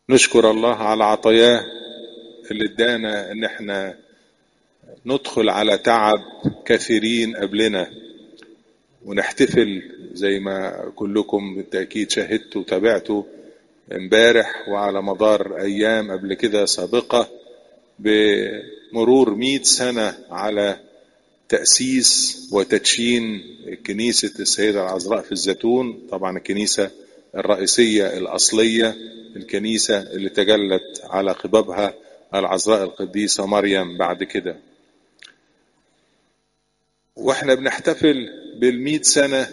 نشكر الله على عطاياه اللي ادانا ان احنا ندخل على تعب كثيرين قبلنا ونحتفل زي ما كلكم بالتأكيد شاهدتوا وتابعتوا امبارح وعلى مدار أيام قبل كده سابقة بمرور مئة سنة على تأسيس وتدشين كنيسة السيدة العذراء في الزيتون طبعا الكنيسة الرئيسية الأصلية الكنيسة اللي تجلت على قبابها العذراء القديسة مريم بعد كده واحنا بنحتفل بالمئة سنة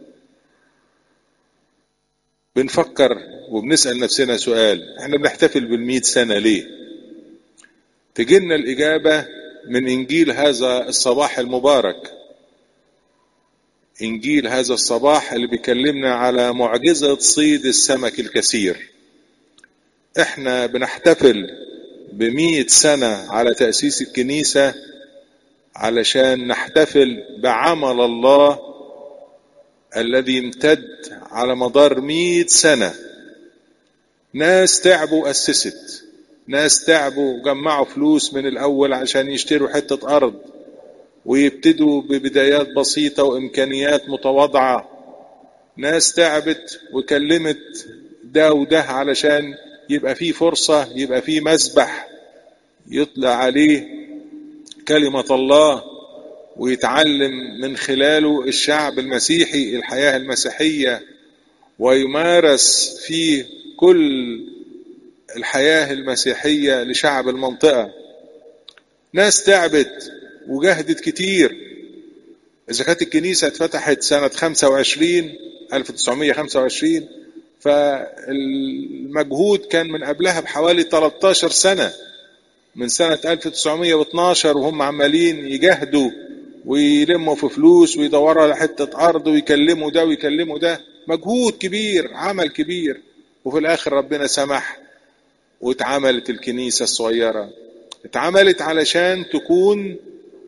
بنفكر وبنسأل نفسنا سؤال احنا بنحتفل بالمئة سنة ليه تجينا الإجابة من إنجيل هذا الصباح المبارك إنجيل هذا الصباح اللي بيكلمنا على معجزة صيد السمك الكثير احنا بنحتفل بمئة سنة على تأسيس الكنيسة علشان نحتفل بعمل الله الذي امتد على مدار مئة سنة ناس تعبوا أسست ناس تعبوا جمعوا فلوس من الأول عشان يشتروا حتة أرض ويبتدوا ببدايات بسيطة وإمكانيات متواضعة ناس تعبت وكلمت ده وده علشان يبقى فيه فرصة يبقى فيه مسبح يطلع عليه كلمة الله ويتعلم من خلاله الشعب المسيحي الحياة المسيحية ويمارس فيه كل الحياة المسيحية لشعب المنطقة ناس تعبت وجهدت كتير إذا كانت الكنيسة اتفتحت سنة 25 1925 فالمجهود كان من قبلها بحوالي 13 سنة من سنة 1912 وهم عمالين يجاهدوا ويلموا في فلوس ويدوروا على حتة أرض ويكلموا ده ويكلموا ده مجهود كبير عمل كبير وفي الآخر ربنا سمح واتعملت الكنيسة الصغيرة اتعملت علشان تكون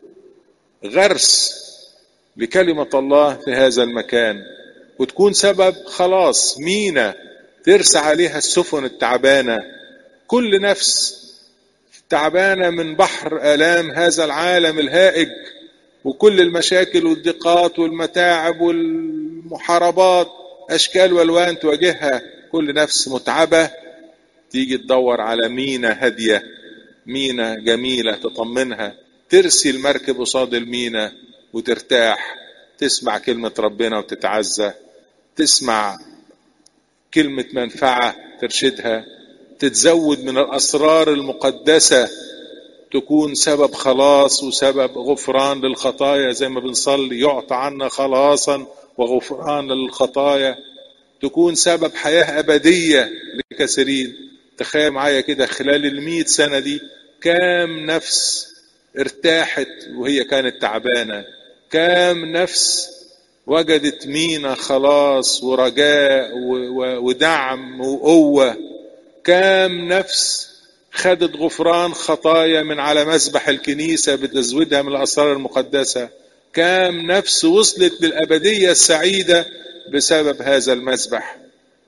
غرس لكلمة الله في هذا المكان وتكون سبب خلاص مينا ترسى عليها السفن التعبانة كل نفس تعبانة من بحر آلام هذا العالم الهائج وكل المشاكل والضيقات والمتاعب والمحاربات أشكال والوان تواجهها كل نفس متعبة تيجي تدور على مينا هادية مينا جميلة تطمنها ترسي المركب قصاد المينا وترتاح تسمع كلمة ربنا وتتعزى تسمع كلمة منفعة ترشدها تتزود من الأسرار المقدسة تكون سبب خلاص وسبب غفران للخطايا زي ما بنصلي يعطى عنا خلاصا وغفران للخطايا تكون سبب حياة أبدية لكثيرين تخيل معايا كده خلال المئة سنة دي كام نفس ارتاحت وهي كانت تعبانة كام نفس وجدت مينا خلاص ورجاء ودعم وقوة كام نفس خدت غفران خطايا من على مسبح الكنيسة بتزويدها من الأسرار المقدسة كام نفس وصلت للأبدية السعيدة بسبب هذا المسبح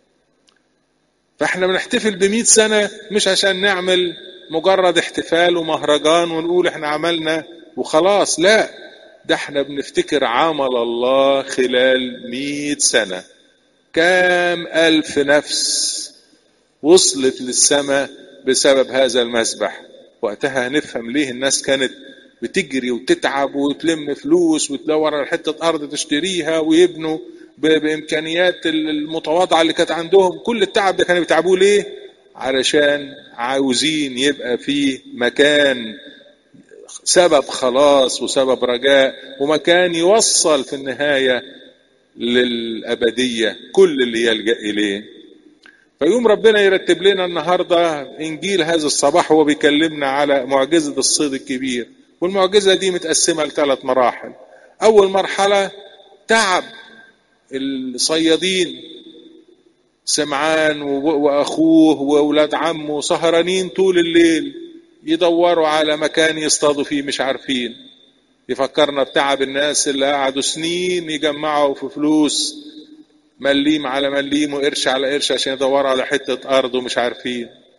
فاحنا بنحتفل بمئة سنة مش عشان نعمل مجرد احتفال ومهرجان ونقول احنا عملنا وخلاص لا ده احنا بنفتكر عمل الله خلال مئة سنة كام ألف نفس وصلت للسماء بسبب هذا المسبح وقتها هنفهم ليه الناس كانت بتجري وتتعب وتلم فلوس وتدور على حتة أرض تشتريها ويبنوا بإمكانيات المتواضعة اللي كانت عندهم كل التعب ده كانوا بيتعبوه ليه؟ علشان عاوزين يبقى فيه مكان سبب خلاص وسبب رجاء ومكان يوصل في النهاية للأبدية كل اللي يلجأ إليه فيوم ربنا يرتب لنا النهاردة إنجيل هذا الصباح هو بيكلمنا على معجزة الصيد الكبير والمعجزة دي متقسمة لثلاث مراحل أول مرحلة تعب الصيادين سمعان وأخوه وأولاد عمه سهرانين طول الليل يدوروا على مكان يصطادوا فيه مش عارفين يفكرنا بتعب الناس اللي قعدوا سنين يجمعوا في فلوس مليم على مليم وقرش على قرش عشان يدوروا على حتة أرض ومش عارفين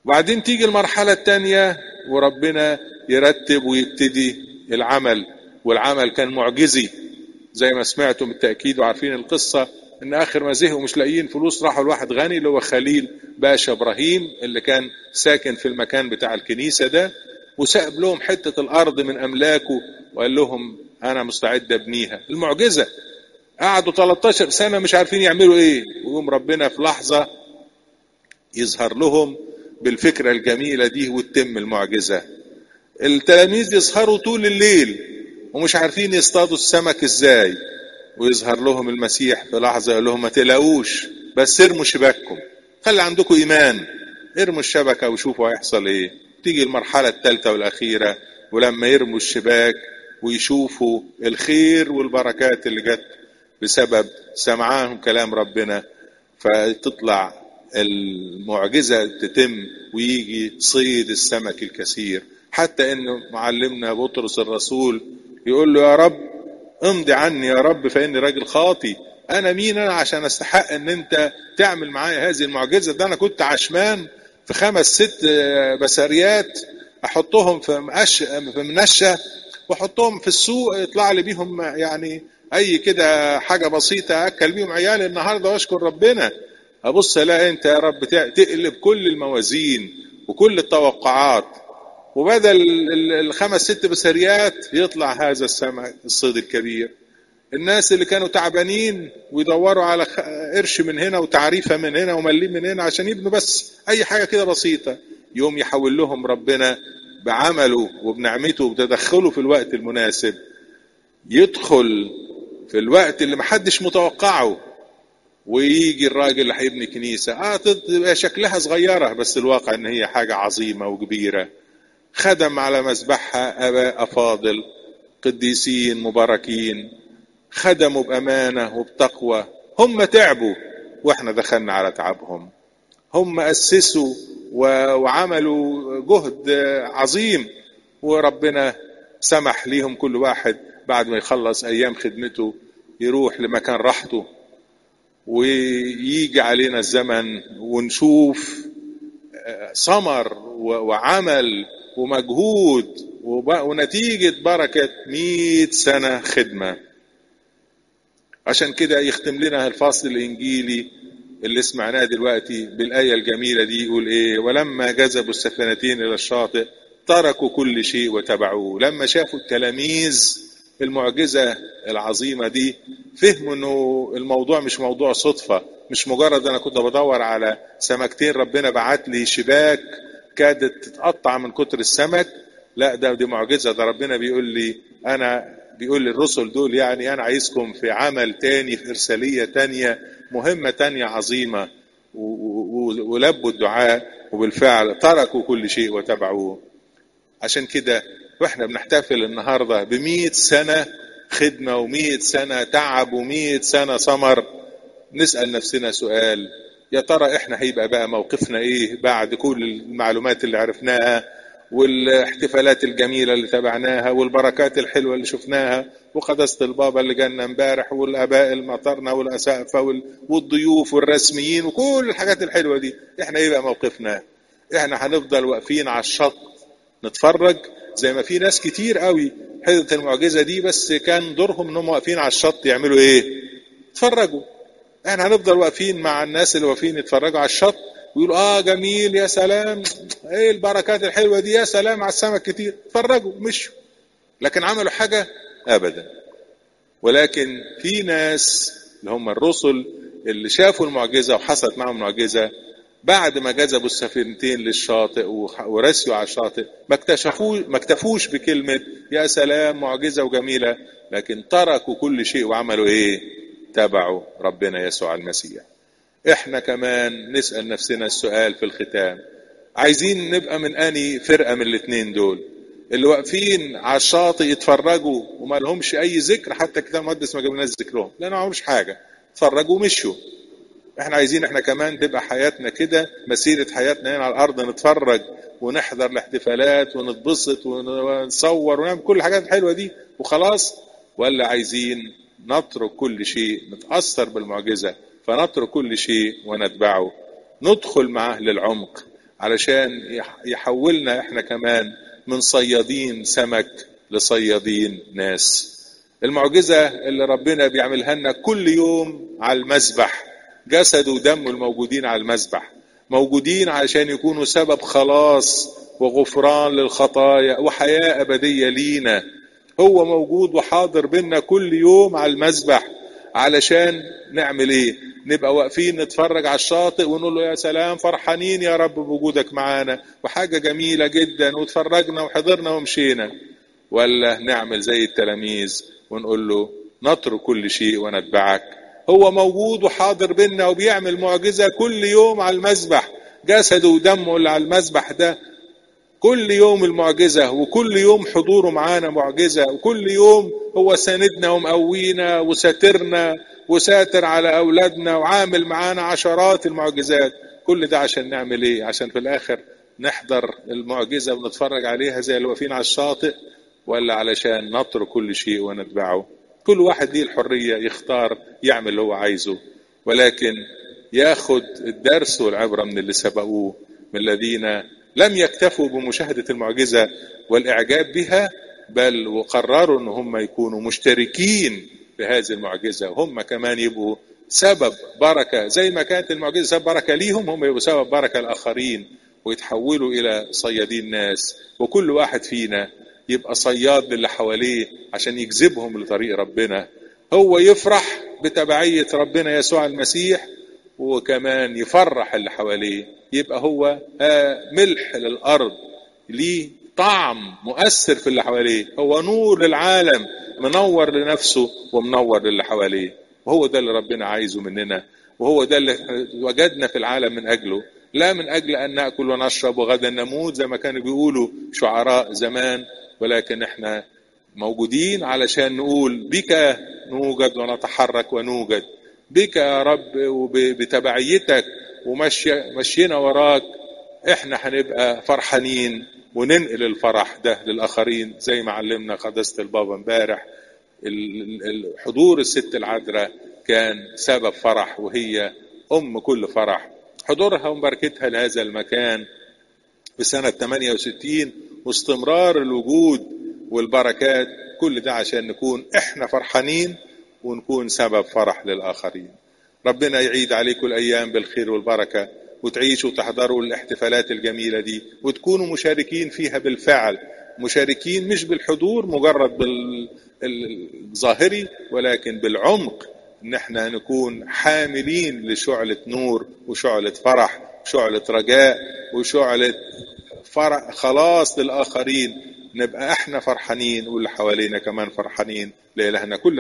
وبعدين تيجي المرحلة التانية وربنا يرتب ويبتدي العمل والعمل كان معجزي زي ما سمعتم بالتأكيد وعارفين القصة ان اخر ما زهقوا مش لاقيين فلوس راحوا لواحد غني اللي هو خليل باشا ابراهيم اللي كان ساكن في المكان بتاع الكنيسة ده وساب لهم حتة الارض من املاكه وقال لهم انا مستعد ابنيها المعجزة قعدوا 13 سنة مش عارفين يعملوا ايه ويقوم ربنا في لحظة يظهر لهم بالفكرة الجميلة دي وتتم المعجزة التلاميذ يسهروا طول الليل ومش عارفين يصطادوا السمك ازاي ويظهر لهم المسيح في لحظة يقول لهم ما تقلقوش بس ارموا شباككم خلي عندكم ايمان ارموا الشبكة وشوفوا هيحصل ايه تيجي المرحلة الثالثة والاخيرة ولما يرموا الشباك ويشوفوا الخير والبركات اللي جت بسبب سمعانهم كلام ربنا فتطلع المعجزة تتم ويجي صيد السمك الكثير حتى انه معلمنا بطرس الرسول يقول له يا رب امضي عني يا رب فاني راجل خاطي انا مين انا عشان استحق ان انت تعمل معايا هذه المعجزه ده انا كنت عشمان في خمس ست بساريات احطهم في مقش في منشه واحطهم في السوق يطلع لي بيهم يعني اي كده حاجه بسيطه اكل بيهم عيالي النهارده واشكر ربنا ابص الاقي انت يا رب تقلب كل الموازين وكل التوقعات وبدل الخمس ست بسريات يطلع هذا السمك الصيد الكبير الناس اللي كانوا تعبانين ويدوروا على قرش من هنا وتعريفة من هنا ومليم من هنا عشان يبنوا بس أي حاجة كده بسيطة يوم يحول لهم ربنا بعمله وبنعمته وبتدخله في الوقت المناسب يدخل في الوقت اللي محدش متوقعه ويجي الراجل اللي هيبني كنيسة اه تبقى شكلها صغيرة بس الواقع ان هي حاجة عظيمة وكبيرة خدم على مذبحها اباء افاضل قديسين مباركين خدموا بامانة وبتقوى هم تعبوا واحنا دخلنا على تعبهم هم اسسوا وعملوا جهد عظيم وربنا سمح ليهم كل واحد بعد ما يخلص ايام خدمته يروح لمكان راحته ويجي علينا الزمن ونشوف ثمر وعمل ومجهود ونتيجة بركة مئة سنة خدمة عشان كده يختم لنا الفصل الإنجيلي اللي سمعناه دلوقتي بالآية الجميلة دي يقول إيه ولما جذبوا السفينتين إلى الشاطئ تركوا كل شيء وتبعوه لما شافوا التلاميذ المعجزة العظيمة دي فهموا انه الموضوع مش موضوع صدفة مش مجرد انا كنت بدور على سمكتين ربنا بعت لي شباك كادت تتقطع من كتر السمك لا ده دي معجزة ده ربنا بيقول لي انا بيقول للرسل دول يعني انا عايزكم في عمل تاني في ارسالية تانية مهمة تانية عظيمة ولبوا الدعاء وبالفعل تركوا كل شيء وتبعوه عشان كده واحنا بنحتفل النهاردة بمئة سنة خدمة ومئة سنة تعب ومئة سنة ثمر نسأل نفسنا سؤال يا ترى احنا هيبقى بقى موقفنا ايه بعد كل المعلومات اللي عرفناها والاحتفالات الجميلة اللي تابعناها والبركات الحلوة اللي شفناها وقداسة البابا اللي جانا امبارح والاباء المطرنا والاسقفة والضيوف والرسميين وكل الحاجات الحلوة دي احنا ايه بقى موقفنا احنا هنفضل واقفين على الشط نتفرج زي ما في ناس كتير قوي حدث المعجزه دي بس كان دورهم انهم واقفين على الشط يعملوا ايه؟ يتفرجوا احنا هنفضل واقفين مع الناس اللي واقفين يتفرجوا على الشط ويقولوا اه جميل يا سلام ايه البركات الحلوه دي يا سلام على السمك كتير اتفرجوا مشوا لكن عملوا حاجه ابدا ولكن في ناس اللي هم الرسل اللي شافوا المعجزه وحصلت معهم معجزه بعد ما جذبوا السفينتين للشاطئ ورسيوا على الشاطئ ما اكتشفوش ما اكتفوش بكلمه يا سلام معجزه وجميله لكن تركوا كل شيء وعملوا ايه؟ تبعوا ربنا يسوع المسيح. احنا كمان نسال نفسنا السؤال في الختام عايزين نبقى من اني فرقه من الاثنين دول اللي واقفين على الشاطئ يتفرجوا وما لهمش اي ذكر حتى الكتاب المقدس ما جابلناش ذكرهم لان ما عملوش حاجه اتفرجوا ومشوا احنا عايزين احنا كمان تبقى حياتنا كده مسيرة حياتنا هنا على الارض نتفرج ونحضر الاحتفالات ونتبسط ونصور ونعمل كل الحاجات الحلوة دي وخلاص ولا عايزين نترك كل شيء نتأثر بالمعجزة فنترك كل شيء ونتبعه ندخل معه للعمق علشان يحولنا احنا كمان من صيادين سمك لصيادين ناس المعجزة اللي ربنا بيعملها لنا كل يوم على المذبح جسد ودم الموجودين على المذبح موجودين عشان يكونوا سبب خلاص وغفران للخطايا وحياة أبدية لينا هو موجود وحاضر بينا كل يوم على المذبح علشان نعمل ايه نبقى واقفين نتفرج على الشاطئ ونقول له يا سلام فرحانين يا رب بوجودك معانا وحاجة جميلة جدا وتفرجنا وحضرنا ومشينا ولا نعمل زي التلاميذ ونقول له نترك كل شيء ونتبعك هو موجود وحاضر بينا وبيعمل معجزة كل يوم على المذبح جسده ودمه اللي على المذبح ده كل يوم المعجزة وكل يوم حضوره معانا معجزة وكل يوم هو ساندنا ومقوينا وساترنا وساتر على أولادنا وعامل معانا عشرات المعجزات كل ده عشان نعمل ايه عشان في الآخر نحضر المعجزة ونتفرج عليها زي اللي واقفين على الشاطئ ولا علشان نترك كل شيء ونتبعه كل واحد ليه الحرية يختار يعمل اللي هو عايزه ولكن ياخد الدرس والعبرة من اللي سبقوه من الذين لم يكتفوا بمشاهدة المعجزة والإعجاب بها بل وقرروا أن هم يكونوا مشتركين بهذه المعجزة وهم كمان يبقوا سبب بركة زي ما كانت المعجزة سبب بركة ليهم هم يبقوا سبب بركة الآخرين ويتحولوا إلى صيادين ناس وكل واحد فينا يبقى صياد للي حواليه عشان يجذبهم لطريق ربنا هو يفرح بتبعية ربنا يسوع المسيح وكمان يفرح اللي حواليه يبقى هو ملح للأرض ليه طعم مؤثر في اللي حواليه هو نور للعالم منور لنفسه ومنور للي حواليه وهو ده اللي ربنا عايزه مننا وهو ده اللي وجدنا في العالم من أجله لا من أجل أن نأكل ونشرب وغدا نموت زي ما كانوا بيقولوا شعراء زمان ولكن احنا موجودين علشان نقول بك نوجد ونتحرك ونوجد بك يا رب وبتبعيتك ومشينا وراك احنا هنبقى فرحانين وننقل الفرح ده للاخرين زي ما علمنا قداسه البابا امبارح حضور الست العذراء كان سبب فرح وهي ام كل فرح حضورها ومباركتها لهذا المكان في سنة 68 واستمرار الوجود والبركات كل ده عشان نكون احنا فرحانين ونكون سبب فرح للآخرين ربنا يعيد عليكم الأيام بالخير والبركة وتعيشوا وتحضروا الاحتفالات الجميلة دي وتكونوا مشاركين فيها بالفعل مشاركين مش بالحضور مجرد بالظاهري ولكن بالعمق ان احنا نكون حاملين لشعلة نور وشعلة فرح وشعلة رجاء وشعلة فرح خلاص للآخرين نبقى احنا فرحانين واللي حوالينا كمان فرحانين لإلهنا كل